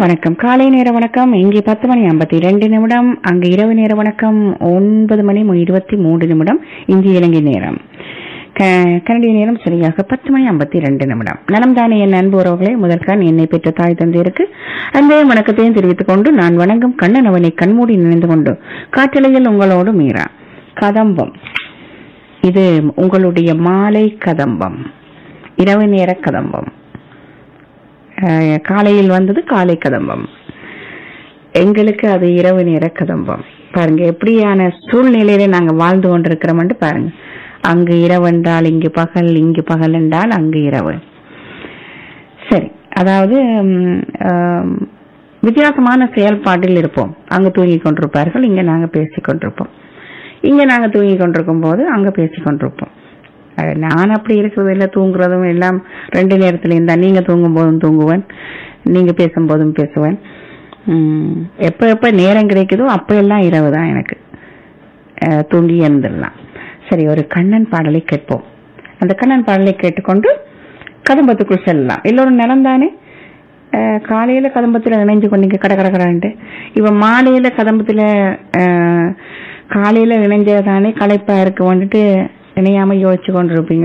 வணக்கம் காலை நேர வணக்கம் இங்கே பத்து மணி ஐம்பத்தி ரெண்டு நிமிடம் அங்கு இரவு நேர வணக்கம் ஒன்பது மணி இருபத்தி மூன்று நிமிடம் இந்திய இலங்கை நேரம் க- கனடிய நேரம் சரியாக பத்து மணி ஐம்பத்தி ரெண்டு நிமிடம் நலம் தானே என் அன்பு உறவுகளை முதற்கான் என்னை பெற்ற தாய் தந்தையருக்கு அன்பையும் வணக்கத்தையும் தெரிவித்துக் கொண்டு நான் வணங்கும் கண்ணன் அவனை கண்மூடி நினைந்து கொண்டு காற்றலையில் உங்களோடு மீறா கதம்பம் இது உங்களுடைய மாலை கதம்பம் இரவு நேர கதம்பம் அஹ், காலையில் வந்தது காலை கதம்பம் எங்களுக்கு அது இரவு நேர கதம்பம் பாருங்க எப்படியான சூழ்நிலையில நாங்க வாழ்ந்து கொண்டிருக்கிறோம்னு பாருங்க அங்கு இரவு என்றால் இங்கு பகல் இங்கு பகல் என்றால் அங்கு இரவு சரி அதாவது ம், ஆம், வித்தியாசமான செயல்பாட்டில் இருப்போம் அங்க தூங்கிக் கொண்டிருப்பார்கள் இங்க நாங்க பேசிக் கொண்டிருப்போம் இங்க நாங்க தூங்கி கொண்டிருக்கும் போது அங்க பேசிக் கொண்டிருப்போம் அது நான் அப்படி இருக்கிறது இல்ல தூங்குறதும் எல்லாம் ரெண்டு நேரத்துலயும் தான் நீங்க தூங்கும் போதும் தூங்குவேன் நீங்க பேசும் போதும் பேசுவேன் உம், எப்ப எப்ப நேரம் கிடைக்குதோ அப்ப எல்லாம் இரவு தான் எனக்கு அஹ், தூங்கி எழுந்துடலாம் சரி ஒரு கண்ணன் பாடலை கேட்போம் அந்த கண்ணன் பாடலை கேட்டுக்கொண்டு கதம்பத்துக்குள் செல்லலாம் எல்லோரும் நலம் தானே அஹ், காலையில கதம்பத்துல இணைஞ்சு கொண்டீங்க கட கட கடன்ட்டு இவன் மாலையில கதம்பத்துல அஹ், காலையில இணைஞ்சதானே களைப்பா இருக்கு வந்துட்டு இணையாம யோசிச்சு கொண்டிருப்பீங்க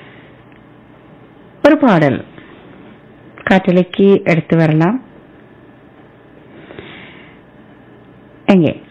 ஒரு பாடல் காற்றலைக்கு எடுத்து வரலாம் எங்கே